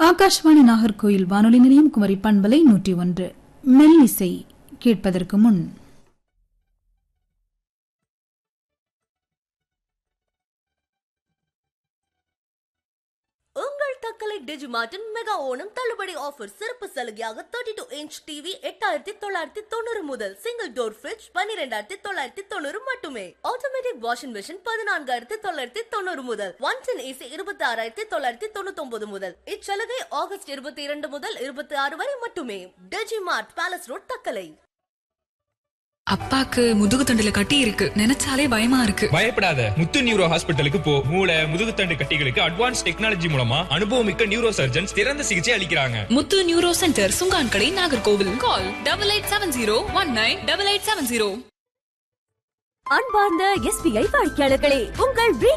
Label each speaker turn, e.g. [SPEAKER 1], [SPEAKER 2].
[SPEAKER 1] ஆகாஷ்வாணி நாகர்கோயில் வானொலி நிலையம் குமரி பண்பலை நூற்றி ஒன்று மெல்லிசை கேட்பதற்கு முன்
[SPEAKER 2] உங்கள் தக்கலை டிஜிமார்ட்டின் மெகா ஓணம் தள்ளுபடி ஆஃபர் சிறப்பு சலுகையாக தேர்ட்டி டூ இன்ச் டிவி எட்டாயிரத்தி தொள்ளாயிரத்தி தொண்ணூறு முதல் சிங்கிள் டோர் ஃபிரிட்ஜ் பன்னிரெண்டாயிரத்தி தொள்ளாயிரத்தி தொண்ணூறு மட்டுமே ஆட்டோமேட்டிக் வாஷிங் மிஷின் பதினான்காயிரத்தி தொள்ளாயிரத்தி தொண்ணூறு முதல் ஒன் டென் ஏசி இருபத்தி ஆறாயிரத்தி தொள்ளாயிரத்தி தொண்ணூத்தி ஒன்பது முதல் இச்சலுகை ஆகஸ்ட் இருபத்தி இரண்டு முதல் இருபத்தி ஆறு வரை மட்டுமே டிஜிமார்ட் பேலஸ் ரோட் தக்கலை
[SPEAKER 3] அப்பாக்கு முதுகு தண்டுல கட்டி இருக்கு நினைச்சாலே பயமா இருக்கு
[SPEAKER 4] பயப்படாத முத்து நியூரோ ஹாஸ்பிட்டலுக்கு போ மூளை முதுகுத்தண்டு கட்டிகளுக்கு அட்வான்ஸ் டெக்னாலஜி மூலமா அனுபவமிக்க நியூரோ சர்ஜன்ஸ் சிறந்த சிகிச்சை அளிக்கிறாங்க
[SPEAKER 3] முத்து neuro centre Sungan Kadai Nagercoil call double eight seven zero one nine double eight seven zero
[SPEAKER 2] அன்பார்ந்த எஸ்பிஐ வாடிக்கையாளர்களே உங்கள்